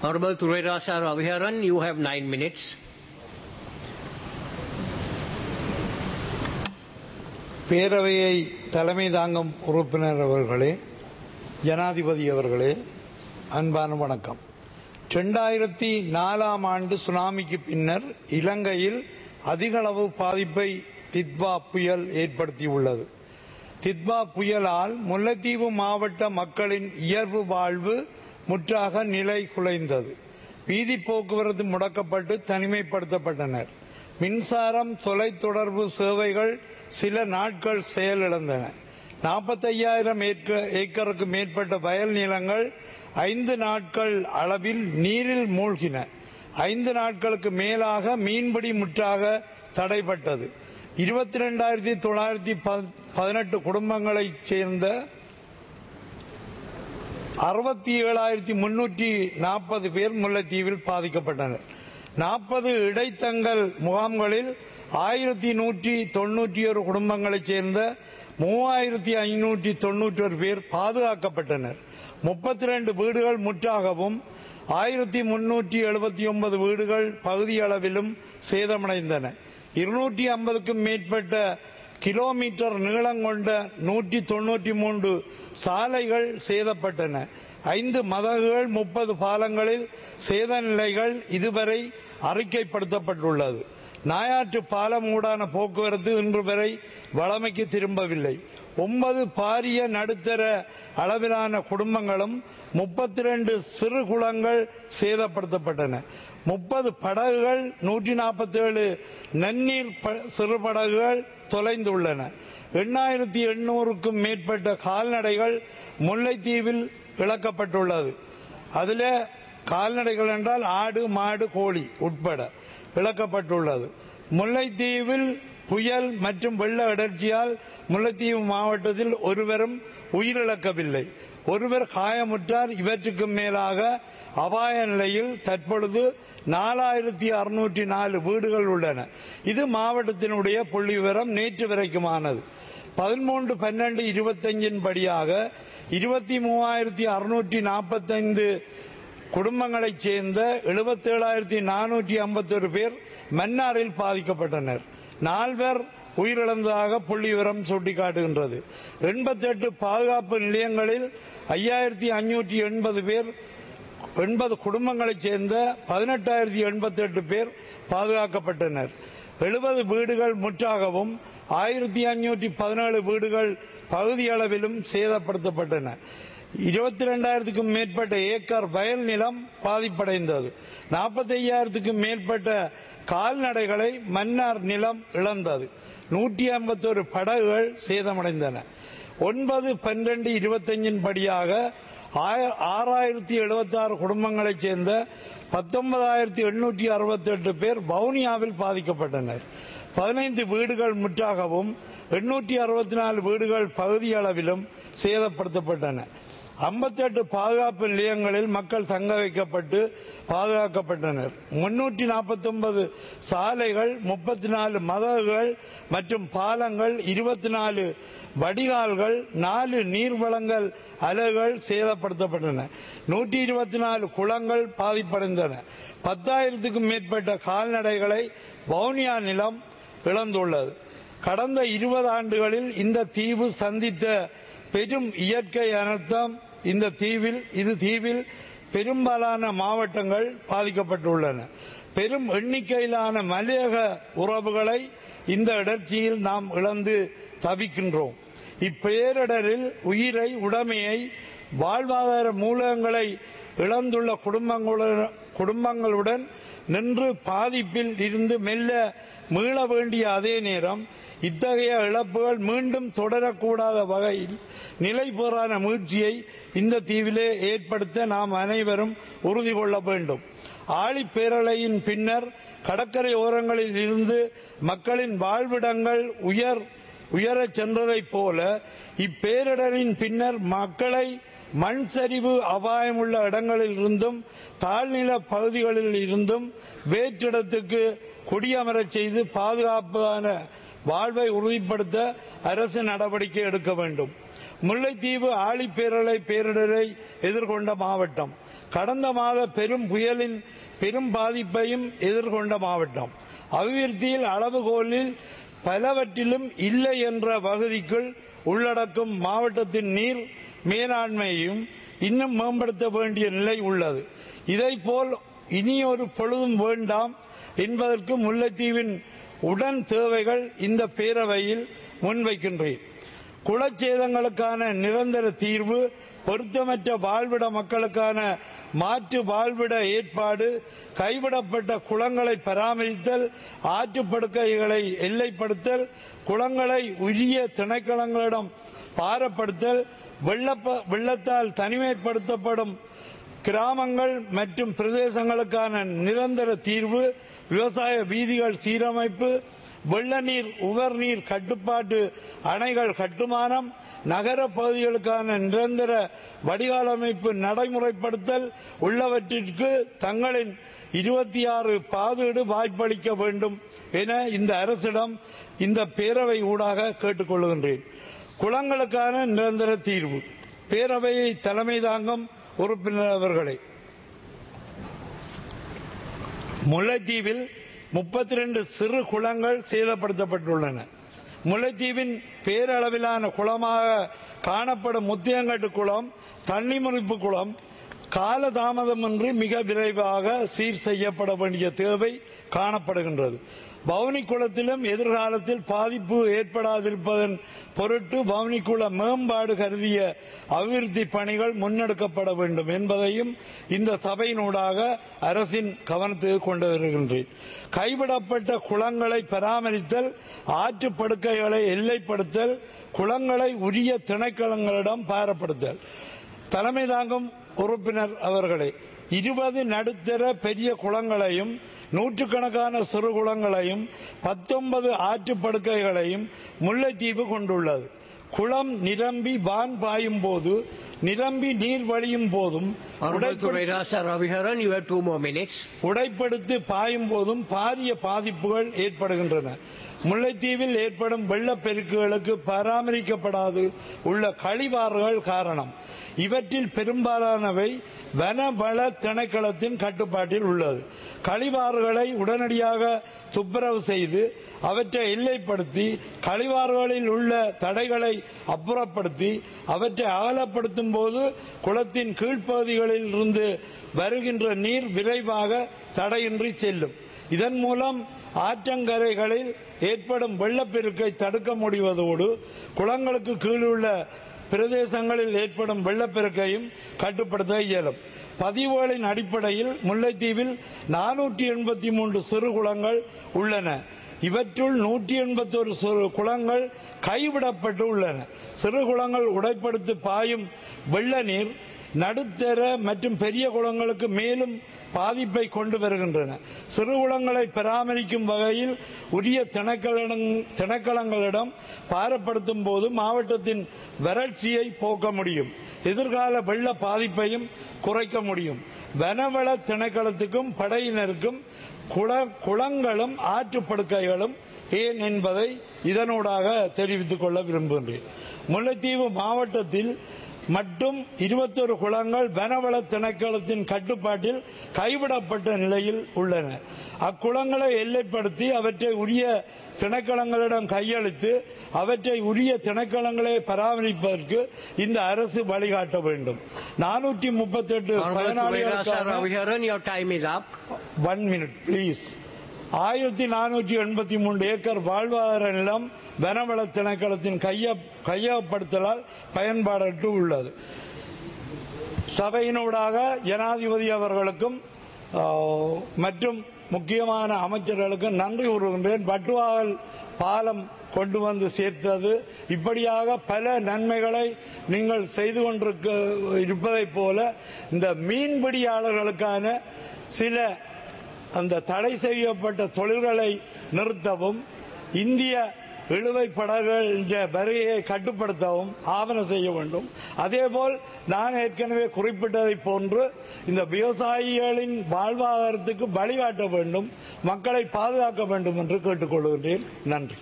Honorable Turerasa Raviharan, you have nine minutes. பேரவையை தலைமை தாங்கும் உறுப்பினர் அவர்களே ஜனாதிபதி அவர்களே அன்பான வணக்கம் ரெண்டாயிரத்தி நாலாம் ஆண்டு சுனாமிக்கு பின்னர் இலங்கையில் அதிகளவு பாதிப்பை தித்வா புயல் ஏற்படுத்தியுள்ளது தித்வா புயலால் முல்லைத்தீவு மாவட்ட மக்களின் இயல்பு வாழ்வு முற்றாக நிலை குலைந்தது வீதி போக்குவரத்து முடக்கப்பட்டு தனிமைப்படுத்தப்பட்டனர் மின்சாரம் தொலைத்தொடர்பு சேவைகள் சில நாட்கள் செயலிழந்தன நாற்பத்தையாயிரம் ஏக்கருக்கு மேற்பட்ட வயல் நிலங்கள் ஐந்து நாட்கள் அளவில் நீரில் மூழ்கின ஐந்து நாட்களுக்கு மேலாக மீன்பிடி முற்றாக தடைப்பட்டது இருபத்தி ரெண்டாயிரத்தி தொள்ளாயிரத்தி பதினெட்டு குடும்பங்களைச் சேர்ந்த அறுபத்தி ஏழாயிரத்தி முன்னூற்றி நாற்பது பேர் முல்லைத்தீவில் பாதிக்கப்பட்டனர் நாற்பது இடைத்தங்கல் முகாம்களில் ஆயிரத்தி நூற்றி தொன்னூற்றி ஒரு குடும்பங்களைச் சேர்ந்த மூவாயிரத்தி ஐநூற்றி தொன்னூற்றி ஒரு பேர் பாதுகாக்கப்பட்டனர் முப்பத்தி ரெண்டு வீடுகள் முற்றாகவும் ஆயிரத்தி முன்னூற்றி எழுபத்தி ஒன்பது வீடுகள் பகுதியளவிலும் சேதமடைந்தன இருநூற்றி ஐம்பதுக்கும் மேற்பட்ட கிலோமீட்டர் நீளம் கொண்ட நூற்றி தொன்னூற்றி மூன்று சாலைகள் சேதப்பட்டன ஐந்து மதகுகள் முப்பது பாலங்களில் சேத நிலைகள் இதுவரை அறிக்கைப்படுத்தப்பட்டுள்ளது நாயாற்று பாலம் ஊடான போக்குவரத்து இன்று வரை வளமைக்கு திரும்பவில்லை ஒன்பது பாரிய நடுத்தர அளவிலான குடும்பங்களும் முப்பத்தி ரெண்டு சிறு குளங்கள் சேதப்படுத்தப்பட்டன முப்பது படகுகள் நூற்றி நாற்பத்தி ஏழு நன்னீர் சிறு படகுகள் தொலைந்துள்ளன எண்ணாயிரத்தி எண்ணூறுக்கும் மேற்பட்ட கால்நடைகள் முல்லைத்தீவில் இழக்கப்பட்டுள்ளது அதில் கால்நடைகள் என்றால் ஆடு மாடு கோழி உட்பட இழக்கப்பட்டுள்ளது முல்லைத்தீவில் புயல் மற்றும் வெள்ள அடர்ச்சியால் முல்லைத்தீவு மாவட்டத்தில் ஒருவரும் உயிரிழக்கவில்லை ஒருவர் காயமுற்றார் இவற்றுக்கு மேலாக அபாய நிலையில் தற்பொழுது நாலாயிரத்தி அறுநூற்றி நாலு வீடுகள் உள்ளன இது மாவட்டத்தினுடைய புள்ளி விவரம் நேற்று வரைக்குமானது பதிமூன்று பன்னெண்டு இருபத்தஞ்சின் படியாக இருபத்தி மூவாயிரத்தி அறுநூற்றி நாற்பத்தைந்து குடும்பங்களைச் சேர்ந்த எழுபத்தேழாயிரத்தி நானூற்றி ஐம்பத்தொரு பேர் மன்னாரில் பாதிக்கப்பட்டனர் நால்வர் உயிரிழந்ததாக புள்ளி விவரம் சுட்டிக்காட்டுகின்றது எண்பத்தெட்டு பாதுகாப்பு நிலையங்களில் ஐயாயிரத்தி அஞ்சூற்றி எண்பது பேர் எண்பது குடும்பங்களைச் சேர்ந்த பதினெட்டாயிரத்தி எண்பத்தி எட்டு பேர் பாதுகாக்கப்பட்டனர் எழுபது வீடுகள் முற்றாகவும் ஆயிரத்தி அஞ்சூற்றி பதினேழு வீடுகள் பகுதியளவிலும் சேதப்படுத்தப்பட்டன இருபத்தி ரெண்டாயிரத்துக்கும் மேற்பட்ட ஏக்கர் வயல் நிலம் பாதிப்படைந்தது நாற்பத்தி ஐயாயிரத்துக்கும் மேற்பட்ட கால்நடைகளை மன்னார் நிலம் இழந்தது நூற்றி ஐம்பத்தொரு படகுகள் சேதமடைந்தன ஒன்பது பன்னிரண்டு இருபத்தஞ்சின் படியாக ஆறாயிரத்தி எழுபத்தி ஆறு குடும்பங்களைச் சேர்ந்த பத்தொன்பதாயிரத்தி எண்ணூற்றி அறுபத்தி எட்டு பேர் வவுனியாவில் பாதிக்கப்பட்டனர் பதினைந்து வீடுகள் முற்றாகவும் எண்ணூற்றி அறுபத்தி நாலு வீடுகள் பகுதியளவிலும் சேதப்படுத்தப்பட்டன ஐம்பத்தெட்டு பாதுகாப்பு நிலையங்களில் மக்கள் தங்க வைக்கப்பட்டு பாதுகாக்கப்பட்டனர் முன்னூற்றி நாற்பத்தி ஒன்பது சாலைகள் முப்பத்தி நாலு மதகுகள் மற்றும் பாலங்கள் இருபத்தி நாலு வடிகால்கள் நாலு நீர்வளங்கள் அலகுகள் சேதப்படுத்தப்பட்டன நூற்றி இருபத்தி நாலு குளங்கள் பாதிப்படைந்தன பத்தாயிரத்துக்கும் மேற்பட்ட கால்நடைகளை வவுனியா நிலம் இழந்துள்ளது கடந்த இருபது ஆண்டுகளில் இந்த தீவு சந்தித்த பெரும் இயற்கை அனர்த்தம் இந்த தீவில் இது தீவில் பெரும்பாலான மாவட்டங்கள் பாதிக்கப்பட்டுள்ளன பெரும் எண்ணிக்கையிலான மலையக உறவுகளை இந்த இடர்ச்சியில் நாம் இழந்து தவிக்கின்றோம் இப்பேரிடரில் உயிரை உடைமையை வாழ்வாதார மூலங்களை இழந்துள்ள குடும்பங்களுடன் குடும்பங்களுடன் நின்று பாதிப்பில் இருந்து மெல்ல மீள வேண்டிய அதே நேரம் இத்தகைய இழப்புகள் மீண்டும் தொடரக்கூடாத வகையில் நிலை பெறான மீட்சியை இந்த தீவிலே ஏற்படுத்த நாம் அனைவரும் உறுதி கொள்ள வேண்டும் ஆழிப்பேரலையின் பின்னர் கடற்கரை ஓரங்களில் இருந்து மக்களின் வாழ்விடங்கள் உயர் உயரச் சென்றதைப் போல இப்பேரிடரின் பின்னர் மக்களை மண் சரிவு அபாயமுள்ள இடங்களில் இருந்தும் தாழ்நில பகுதிகளில் இருந்தும் வேற்றிடத்துக்கு குடியமரச் செய்து பாதுகாப்பான வாழ்வை உறுதிப்படுத்த அரசு நடவடிக்கை எடுக்க வேண்டும் முல்லைத்தீவு ஆழிப்பேரலை பேரிடரை எதிர்கொண்ட மாவட்டம் கடந்த மாத பெரும் புயலின் பெரும் பாதிப்பையும் எதிர்கொண்ட மாவட்டம் அபிவிருத்தியில் அளவுகோலில் பலவற்றிலும் இல்லை என்ற பகுதிக்குள் உள்ளடக்கும் மாவட்டத்தின் நீர் மேலாண்மையையும் இன்னும் மேம்படுத்த வேண்டிய நிலை உள்ளது இதைப்போல் இனி ஒரு பொழுதும் வேண்டாம் என்பதற்கு முல்லைத்தீவின் உடன் தேவைகள் இந்த பேரவையில் முன்வைக்கின்றேன் குளச்சேதங்களுக்கான நிரந்தர தீர்வு பொருத்தமற்ற வாழ்விட மக்களுக்கான மாற்று வாழ்விட ஏற்பாடு கைவிடப்பட்ட குளங்களை பராமரித்தல் ஆற்றுப்படுக்கைகளை எல்லைப்படுத்தல் குளங்களை உரிய திணைக்களங்களிடம் பாரப்படுத்தல் வெள்ளப்ப வெள்ளத்தால் தனிமைப்படுத்தப்படும் கிராமங்கள் மற்றும் பிரதேசங்களுக்கான நிரந்தர தீர்வு விவசாய வீதிகள் சீரமைப்பு வெள்ள நீர் உவர் நீர் கட்டுப்பாட்டு அணைகள் கட்டுமானம் நகர பகுதிகளுக்கான நிரந்தர வடிகால் அமைப்பு நடைமுறைப்படுத்தல் உள்ளவற்றிற்கு தங்களின் இருபத்தி ஆறு பாதீடு வாய்ப்பளிக்க வேண்டும் என இந்த அரசிடம் இந்த பேரவை ஊடாக கேட்டுக்கொள்கின்றேன் குளங்களுக்கான நிரந்தர தீர்வு பேரவையை தலைமை தாங்கும் உறுப்பினர் அவர்களே முல்லைத்தீவில் முப்பத்தி ரெண்டு சிறு குளங்கள் சேதப்படுத்தப்பட்டுள்ளன முல்லைத்தீவின் பேரளவிலான குளமாக காணப்படும் முத்தியங்கட்டு குளம் தண்ணிமுறிப்பு குளம் காலதாமதமின்றி மிக விரைவாக சீர் செய்யப்பட வேண்டிய தேவை காணப்படுகின்றது பவுனி குளத்திலும் எதிர்காலத்தில் பாதிப்பு ஏற்படாதிருப்பதன் பொருட்டு பவுனி குள மேம்பாடு கருதிய அபிவிருத்தி பணிகள் முன்னெடுக்கப்பட வேண்டும் என்பதையும் இந்த சபையினூடாக அரசின் கவனத்துக்கு கொண்டு வருகின்றேன் கைவிடப்பட்ட குளங்களை பராமரித்தல் ஆற்றுப்படுக்கைகளை எல்லைப்படுத்தல் குளங்களை உரிய திணைக்களங்களிடம் பாரப்படுத்தல் தலைமை தாங்கும் உறுப்பினர் அவர்களே இருபது நடுத்தர பெரிய குளங்களையும் நூற்றுக்கணக்கான சிறு குளங்களையும் பத்தொன்பது ஆற்றுப்படுக்கைகளையும் முல்லைத்தீவு கொண்டுள்ளது குளம் நிரம்பி வான் பாயும் போது நிரம்பி நீர் வழியும் போதும் Honorable உடைப்படு- Thureira Raviharan, you have two more minutes. உடைப்படுத்தி பாயும் போதும் பாரிய பாதிப்புகள் ஏற்படுகின்றன முல்லைத்தீவில் ஏற்படும் வெள்ளப்பெருக்குகளுக்கு பராமரிக்கப்படாது உள்ள கழிவாறுகள் காரணம் இவற்றில் பெரும்பாலானவை வனவள திணைக்களத்தின் கட்டுப்பாட்டில் உள்ளது கழிவாறுகளை உடனடியாக துப்புரவு செய்து அவற்றை எல்லைப்படுத்தி கழிவாறுகளில் உள்ள தடைகளை அப்புறப்படுத்தி அவற்றை அகலப்படுத்தும் போது குளத்தின் கீழ்ப்பகுதிகளில் இருந்து வருகின்ற நீர் விரைவாக தடையின்றி செல்லும் இதன் மூலம் ஆற்றங்கரைகளில் ஏற்படும் வெள்ளப்பெருக்கை தடுக்க முடிவதோடு குளங்களுக்கு கீழுள்ள பிரதேசங்களில் ஏற்படும் வெள்ளப்பெருக்கையும் கட்டுப்படுத்த இயலும் பதிவுகளின் அடிப்படையில் முல்லைத்தீவில் நானூற்றி எண்பத்தி மூன்று சிறு குளங்கள் உள்ளன இவற்றுள் நூற்றி எண்பத்தொரு சிறு குளங்கள் கைவிடப்பட்டு உள்ளன சிறு குளங்கள் உடைப்படுத்தி பாயும் வெள்ள நீர் நடுத்தர மற்றும் பெரிய குளங்களுக்கு மேலும் பாதிப்பை கொண்டு வருகின்றன சிறு குளங்களை பராமரிக்கும் வகையில் உரிய திணைக்களங் திணைக்களங்களிடம் பாரப்படுத்தும் போது மாவட்டத்தின் வறட்சியை போக்க முடியும் எதிர்கால வெள்ள பாதிப்பையும் குறைக்க முடியும் வனவள திணைக்களத்துக்கும் படையினருக்கும் குள குளங்களும் ஆற்றுப்படுக்கைகளும் ஏன் என்பதை இதனூடாக தெரிவித்துக் கொள்ள விரும்புகின்றேன் முல்லைத்தீவு மாவட்டத்தில் மட்டும் இருபத்தொரு குளங்கள் வனவள திணைக்களத்தின் கட்டுப்பாட்டில் கைவிடப்பட்ட நிலையில் உள்ளன அக்குளங்களை எல்லைப்படுத்தி அவற்றை உரிய திணைக்களங்களிடம் கையளித்து அவற்றை உரிய திணைக்களங்களை பராமரிப்பதற்கு இந்த அரசு வழிகாட்ட வேண்டும் நானூற்றி முப்பத்தி எட்டு Honorable Thureira பயனாளிகளுக்கான Raviharan, your time is up. One minute please ஆயிரத்தி நானூற்றி எண்பத்தி மூன்று ஏக்கர் வாழ்வாதார நிலம் வனவள திணைக்களத்தின் கைய கையகப்படுத்தலால் பயன்பாடற்று உள்ளது சபையினூடாக ஜனாதிபதி அவர்களுக்கும் ஆ, மற்றும் முக்கியமான அமைச்சர்களுக்கும் நன்றி கூறுகின்றேன் பட்டுவாகல் பாலம் கொண்டு வந்து சேர்த்தது இப்படியாக பல நன்மைகளை நீங்கள் செய்து கொண்டிருக்க இருப்பதைப் போல இந்த மீன்பிடியாளர்களுக்கான சில அந்த தடை செய்யப்பட்ட தொழில்களை நிறுத்தவும் இந்திய இழுவை படகுகளின் வருகையை கட்டுப்படுத்தவும் ஆவணம் செய்ய வேண்டும் அதேபோல் நான் ஏற்கனவே குறிப்பிட்டதை போன்று இந்த விவசாயிகளின் வாழ்வாதாரத்துக்கு வழிகாட்ட வேண்டும் மக்களை பாதுகாக்க வேண்டும் என்று கேட்டுக்கொள்கின்றேன் நன்றி